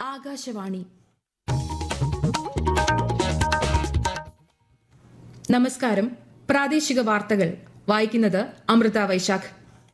ആകാശവാണി നമസ്കാരം പ്രാദേശിക വാർത്തകൾ വായിക്കുന്നത് അമൃത വൈശാഖ്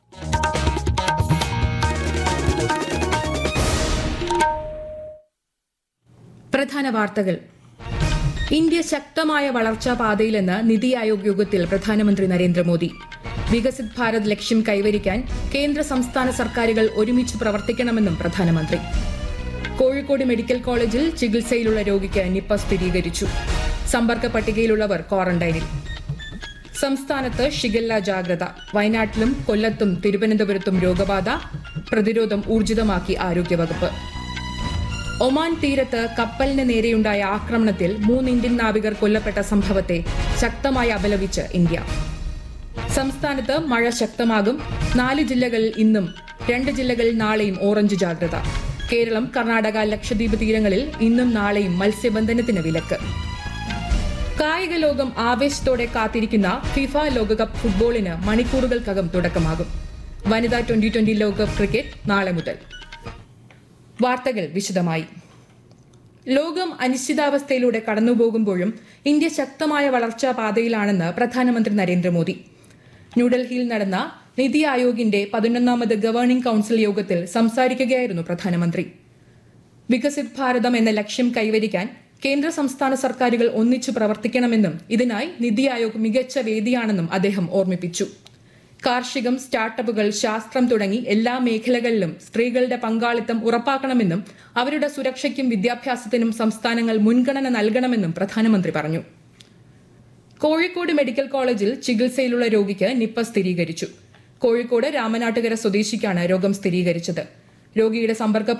പ്രധാന വാർത്തകൾ ഇന്ത്യ ശക്തമായ വളർച്ചാ പാതയിലെന്ന് നിതി ആയോഗ് യോഗത്തിൽ പ്രധാനമന്ത്രി നരേന്ദ്രമോദി വികസിത് ഭാരത് ലക്ഷ്യം കൈവരിക്കാൻ കേന്ദ്ര സംസ്ഥാന സർക്കാരുകൾ ഒരുമിച്ച് പ്രവർത്തിക്കണമെന്നും പ്രധാനമന്ത്രി കോഴിക്കോട് മെഡിക്കൽ കോളേജിൽ ചികിത്സയിലുള്ള രോഗിക്ക് നിപ്പ സ്ഥിരീകരിച്ചു സമ്പർക്ക പട്ടികയിലുള്ളവർ ക്വാറന്റൈനിൽ സംസ്ഥാനത്ത് ഷിഗല്ല ജാഗ്രത വയനാട്ടിലും കൊല്ലത്തും തിരുവനന്തപുരത്തും രോഗബാധ പ്രതിരോധം ഊർജിതമാക്കി ആരോഗ്യവകുപ്പ് ഒമാൻ തീരത്ത് കപ്പലിന് നേരെയുണ്ടായ ആക്രമണത്തിൽ മൂന്ന് ഇന്ത്യൻ നാവികർ കൊല്ലപ്പെട്ട സംഭവത്തെ ശക്തമായി അപലപിച്ച് ഇന്ത്യ സംസ്ഥാനത്ത് മഴ ശക്തമാകും നാല് ജില്ലകളിൽ ഇന്നും രണ്ട് ജില്ലകളിൽ നാളെയും ഓറഞ്ച് ജാഗ്രത കേരളം കർണാടക ലക്ഷദ്വീപ് തീരങ്ങളിൽ ഇന്നും നാളെയും മത്സ്യബന്ധനത്തിന് വിലക്ക് കായിക ലോകം ആവേശത്തോടെ കാത്തിരിക്കുന്ന ഫിഫ ലോകകപ്പ് ഫുട്ബോളിന് മണിക്കൂറുകൾക്കകം തുടക്കമാകും വനിതാ ട്വന്റി ട്വന്റി ലോകകപ്പ് ക്രിക്കറ്റ് നാളെ മുതൽ വാർത്തകൾ വിശദമായി ലോകം അനിശ്ചിതാവസ്ഥയിലൂടെ കടന്നുപോകുമ്പോഴും ഇന്ത്യ ശക്തമായ വളർച്ചാ പാതയിലാണെന്ന് പ്രധാനമന്ത്രി നരേന്ദ്രമോദി ന്യൂഡൽഹിയിൽ നടന്ന നിതി ആയോഗിന്റെ പതിനൊന്നാമത് ഗവേണിംഗ് കൌൺസിൽ യോഗത്തിൽ സംസാരിക്കുകയായിരുന്നു പ്രധാനമന്ത്രി വികസിത് ഭാരതം എന്ന ലക്ഷ്യം കൈവരിക്കാൻ കേന്ദ്ര സംസ്ഥാന സർക്കാരുകൾ ഒന്നിച്ചു പ്രവർത്തിക്കണമെന്നും ഇതിനായി നിതി ആയോഗ് മികച്ച വേദിയാണെന്നും അദ്ദേഹം ഓർമ്മിപ്പിച്ചു കാർഷികം സ്റ്റാർട്ടപ്പുകൾ ശാസ്ത്രം തുടങ്ങി എല്ലാ മേഖലകളിലും സ്ത്രീകളുടെ പങ്കാളിത്തം ഉറപ്പാക്കണമെന്നും അവരുടെ സുരക്ഷയ്ക്കും വിദ്യാഭ്യാസത്തിനും സംസ്ഥാനങ്ങൾ മുൻഗണന നൽകണമെന്നും പ്രധാനമന്ത്രി പറഞ്ഞു കോഴിക്കോട് മെഡിക്കൽ കോളേജിൽ ചികിത്സയിലുള്ള രോഗിക്ക് നിപ്പ സ്ഥിരീകരിച്ചു കോഴിക്കോട് രാമനാട്ടുകര സ്വദേശിക്കാണ് രോഗം സ്ഥിരീകരിച്ചത് രോഗിയുടെ സമ്പർക്ക